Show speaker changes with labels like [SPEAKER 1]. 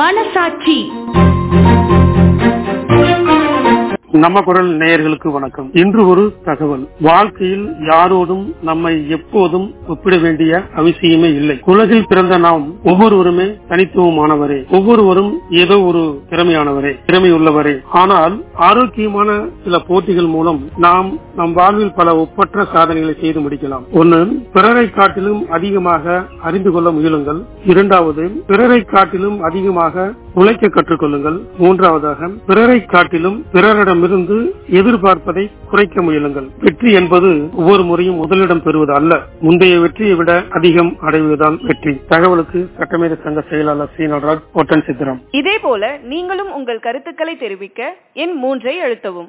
[SPEAKER 1] மனசாட்சி
[SPEAKER 2] நம்ம குரல் நேயர்களுக்கு வணக்கம் இன்று ஒரு தகவல் வாழ்க்கையில் யாரோடும் நம்மை எப்போதும் ஒப்பிட வேண்டிய அவசியமே இல்லை உலகில் பிறந்த நாம் ஒவ்வொருவருமே தனித்துவமானவரே ஒவ்வொருவரும் ஏதோ ஒரு திறமையானவரே திறமை உள்ளவரே ஆனால் ஆரோக்கியமான சில போட்டிகள் மூலம் நாம் நம் வாழ்வில் பல ஒப்பற்ற சாதனைகளை செய்து முடிக்கலாம் ஒன்று பிறரை காட்டிலும் அதிகமாக அறிந்து கொள்ள முயலுங்கள் இரண்டாவது பிறரை காட்டிலும் அதிகமாக உழைக்க கற்றுக்கொள்ளுங்கள் மூன்றாவதாக பிறரை காட்டிலும் பிறரிடமிருந்து எதிர்பார்ப்பதை குறைக்க முயலுங்கள் வெற்றி என்பது ஒவ்வொரு முறையும் முதலிடம் பெறுவது அல்ல முந்தைய வெற்றியை விட அதிகம் அடைவதுதான் வெற்றி தகவலுக்கு சட்டமேத சங்க செயலாளர் சி நடராஜ் ஒட்டன் சித்திரம்
[SPEAKER 3] இதே போல நீங்களும் உங்கள் கருத்துக்களை தெரிவிக்க எண் மூன்றை அழுத்தவும்